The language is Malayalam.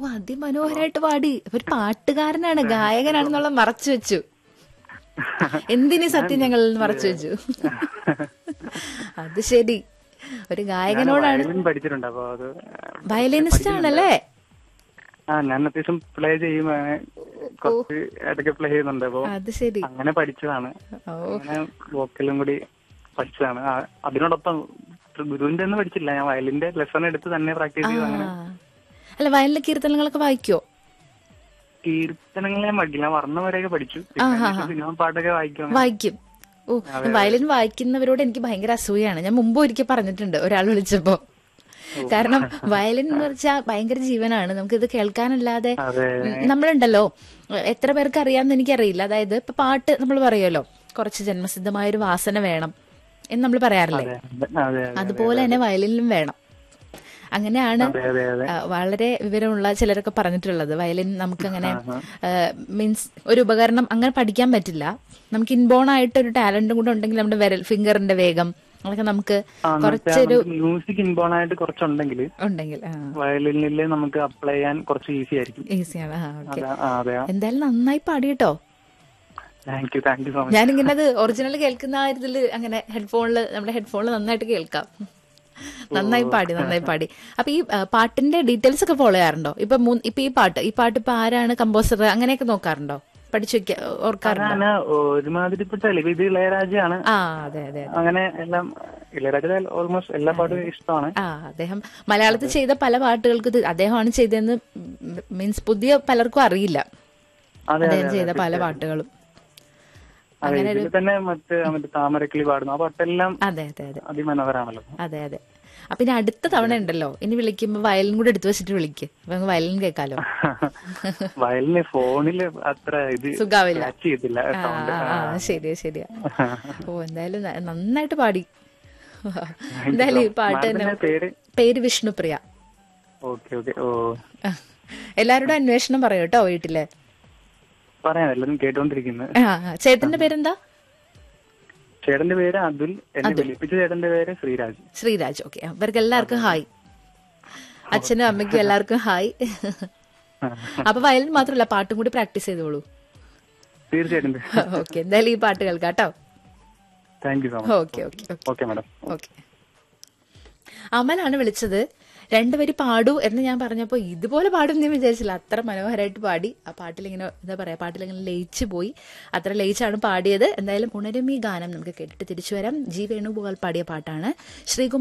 അതിമനോഹരായിട്ട് പാടി ഒരു പാട്ടുകാരനാണ് ഗായകനാണെന്നുള്ള മറച്ചു വെച്ചു എന്തിനു സത്യം ഞങ്ങൾ മറച്ചു വെച്ചു അത് ശരി ഒരു ഗായകനോടാണ് വയലിൻ പഠിച്ചിട്ടുണ്ട് അപ്പൊ അത് വയലിനിസ്റ്റ് ആണല്ലേ ആ ഞാൻ അത്യാവശ്യം പ്ലേ ചെയ്യും അങ്ങനെ കുറച്ച് ഇടയ്ക്ക് പ്ലേ ചെയ്യുന്നുണ്ട് അപ്പൊ അത് ശരി അങ്ങനെ പഠിച്ചതാണ് ഓ അങ്ങനെ വോക്കലും കൂടി പഠിച്ചതാണ് ആ, അതിനോടൊപ്പം ഗുരുവിന്റെ ഒന്നും പഠിച്ചില്ല ഞാൻ വയലിന്റെ ലെസൺ എടുത്ത് തന്നെ പ്രാക്ടീസ് ചെയ്തു അങ്ങനെ ആ. അല്ല വയലിലെ കീർത്തനങ്ങളൊക്കെ വായിക്കോ കീർത്തനങ്ങൾ ഞാൻ പഠിക്കില്ല ഞാൻ വർണ്ണം വരെയൊക്കെ പഠിച്ചു പിന്നെ അതിനുശേഷം സിനിമ പാട്ടൊക്കെ വായിക്കും വായിക്കും ഓ വയലിൻ വായിക്കുന്നവരോട് എനിക്ക് ഭയങ്കര അസൂയാണ് ഞാൻ മുമ്പ് ഒരിക്കൽ പറഞ്ഞിട്ടുണ്ട് ഒരാൾ വിളിച്ചപ്പോ കാരണം വയലിൻ എന്ന് വെച്ചാൽ ഭയങ്കര ജീവനാണ് നമുക്കിത് കേൾക്കാനല്ലാതെ അതെ ഉം, നമ്മളുണ്ടല്ലോ എത്ര പേർക്ക് അറിയാമെന്ന് എനിക്കറിയില്ല അതായത് ഇപ്പൊ പാട്ട് നമ്മൾ പറയുമല്ലോ കുറച്ച് ജന്മസിദ്ധമായ ഒരു വാസന വേണം എന്ന് നമ്മൾ പറയാറില്ലേ അതെ അതെ അതുപോലെ തന്നെ വയലിനിലും വേണം അങ്ങനെയാണ് അതെ അതെ അതെ ആ, വളരെ വിവരമുള്ള ചിലരൊക്കെ പറഞ്ഞിട്ടുള്ളത് വയലിൻ നമുക്കങ്ങനെ മീൻസ് ഒരു ഉപകരണം അങ്ങനെ പഠിക്കാൻ പറ്റില്ല നമുക്ക് ഇൻബോൺ ആയിട്ട് ഒരു ടാലന്റും കൂടെ ഉണ്ടെങ്കിൽ നമ്മുടെ വിരൽ ഫിംഗറിന്റെ വേഗം അതൊക്കെ നമുക്ക് കുറച്ചൊരു മ്യൂസിക് ഇൻബോൺ ആയിട്ട് കുറച്ചുണ്ടെങ്കിൽ ഉണ്ടെങ്കിൽ ആ വയലിനില് നമുക്ക് അപ്ലൈ ചെയ്യാൻ കുറച്ച് ഈസി ആയിരിക്കും ഈസിയാണ് ആ ഓക്കെ അതെ ആ, അതെ എന്തായാലും നന്നായി പാടി കേട്ടോ thank you thank you so much ഞാനിങ്ങനെ അത് ഒറിജിനൽ കേൾക്കുന്ന ആ ഇതിൽ അങ്ങനെ ഹെഡ്ഫോണിൽ നമ്മുടെ ഹെഡ്ഫോണിൽ നന്നായിട്ട് കേൾക്കാം നന്നായി പാടി നന്നായി പാടി അപ്പൊ ഈ ആ, പാട്ടിന്റെ ഡീറ്റെയിൽസ് ഒക്കെ ഫോളോ ചെയ്യാറുണ്ടോ ഇപ്പൊ മൂന്ന് ഇപ്പൊ ഈ പാട്ട് ഈ പാട്ട് ഇപ്പൊ ആരാണ് കമ്പോസർ അങ്ങനെയൊക്കെ നോക്കാറുണ്ടോ പഠിച്ചു വെക്ക ഓർക്കാറുണ്ടോ ഞാൻ ഒരുമാതിരിപ്പെട്ട ഇത് ഇളയരാജയാണ് ആ അതെ അതെ അങ്ങനെ എല്ലാം ഇളയരാജ ഓൾമോസ്റ്റ് എല്ലാ പാട്ടും ഇഷ്ടമാണ് ആ അദ്ദേഹം മലയാളത്തിൽ ചെയ്ത പല പാട്ടുകൾക്ക് ഇത് അദ്ദേഹമാണ് ചെയ്തതെന്ന് മീൻസ് പുതിയ പലർക്കും അറിയില്ല അതെ അദ്ദേഹം ചെയ്ത പല പാട്ടുകളും അതെ ഇതിൽ തന്നെ മറ്റ് മറ്റേ താമരക്കിളി പാടുന്നു ആ പാട്ടെല്ലാം അതെ അതെ അതെ അതിമനോഹരാണല്ലോ അതെ അതെ അപ്പൊ ഇനി അടുത്ത തവണ ഉണ്ടല്ലോ ഇനി വിളിക്കുമ്പോ വയലിൻ കൂടെ എടുത്തു വെച്ചിട്ട് വിളിക്ക് അപ്പൊ അങ്ങ് വയലിൻ കേൾക്കാലോ വയലിന് ഫോണില് അത്ര ഇത് സുഖാവില്ല catch ചെയ്തില്ല ആ, സൗണ്ട് ആ, ആ, ശരിയാ ശരിയാ ഓ എന്തായാലും ന- നന്നായിട്ട് പാടി എന്തായാലും ഈ പാട്ട് തന്നെ മാഡത്തിന്റെ പേര് പേര് വിഷ്ണുപ്രിയ ഓക്കെ ഓക്കെ ഓ ആ. എല്ലാവരോടും അന്വേഷണം പറയൂ കേട്ടോ വീട്ടില് പറയാം എല്ലാരും കേട്ടോണ്ടിരിക്കുന്നത് ആ ആ. ചേട്ടന്റെ പേരെന്താ ചേട്ടന്റെ പേര് അതുൽ എന്നെ വിളിപ്പിച്ച ചേട്ടന്റെ പേര് ശ്രീരാജ് ശ്രീരാജ് ഓക്കെ അവർക്ക് എല്ലാവർക്കും ഹായ് അച്ഛനും അമ്മയ്ക്കും എല്ലാവർക്കും ഹായ് അപ്പൊ വയലിൻ മാത്രമല്ല പാട്ടും കൂടി പ്രാക്ടീസ് ചെയ്തോളൂ തീർച്ചയായിട്ടും ഓക്കെ എന്തായാലും ഈ പാട്ട് കേൾക്കാം കേട്ടോ thank you so much okay okay okay okay madam okay അമലാണ് വിളിച്ചത് രണ്ടുപേര് പാടൂ എന്ന് ഞാൻ പറഞ്ഞപ്പോൾ ഇതുപോലെ പാടും ഞാൻ വിചാരിച്ചില്ല അത്ര മനോഹരമായിട്ട് പാടി ആ പാട്ടിലിങ്ങനെ എന്താ പറയാ പാട്ടിലിങ്ങനെ ലയിച്ചു പോയി അത്ര ലയിച്ചാണ് പാടിയത് എന്തായാലും ഉണരും ഈ ഗാനം നമുക്ക് കേട്ടിട്ട് തിരിച്ചു വരാം ജി വേണുഗോപാൽ പാടിയ പാട്ടാണ് ശ്രീകുമാർ